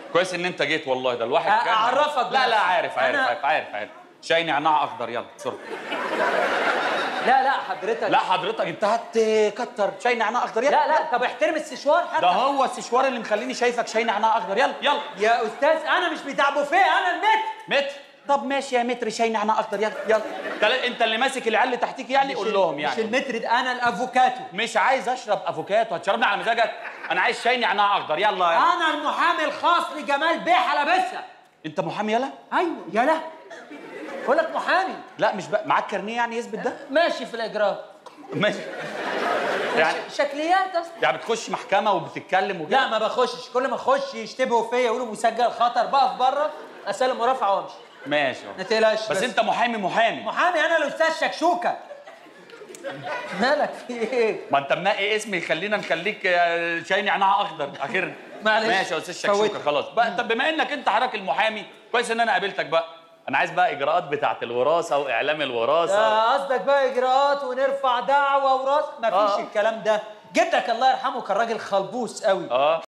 كويس ان انت جيت والله ده الواحد أ- كان أعرفك لا بنفسي. لا عارف عارف أنا- عارف عارف, عارف. شاي نعناع اخضر يلا بسرعه لا لا حضرتك لا حضرتك انت هتكتر شاي نعناع اخضر يلا لا لا طب احترم السشوار حتى ده هو السشوار اللي مخليني شايفك شاي نعناع اخضر يلا يلا يا استاذ انا مش بتاع بوفيه انا المتر متر طب ماشي يا متر شاي نعناع اخضر يلا يلا تلا- انت اللي ماسك العيال اللي تحتيك يعني قول لهم مش يعني المتر ده انا الافوكاتو مش عايز اشرب افوكاتو هتشربني على مزاجك انا عايز شاي نعناع اخضر يلا, يلا. انا المحامي الخاص لجمال بيه حلبسه انت محامي يلا ايوه يا لا بقول لك محامي لا مش بقى معاك كارنيه يعني يثبت ده ماشي في الاجراء ماشي يعني ش- شكليات اصلا يعني بتخش محكمه وبتتكلم وكده لا ما بخشش كل ما اخش يشتبهوا فيا يقولوا مسجل خطر بقف بره اسلم مرافعه وامشي ماشي ما تقلقش بس, انت محامي محامي محامي انا الاستاذ شكشوكه مالك في ايه ما انت منقي اسم يخلينا نخليك آه، شاي نعناع اخضر اخر معلش. ماشي يا استاذ شكشوكه فوتك. خلاص بقى طب بما انك انت حضرتك المحامي كويس ان انا قابلتك بقى انا عايز بقى اجراءات بتاعه الوراثه واعلام الوراثه ده قصدك بقى اجراءات ونرفع دعوه وراس مفيش آه. الكلام ده جدك الله يرحمه كان راجل خلبوس قوي اه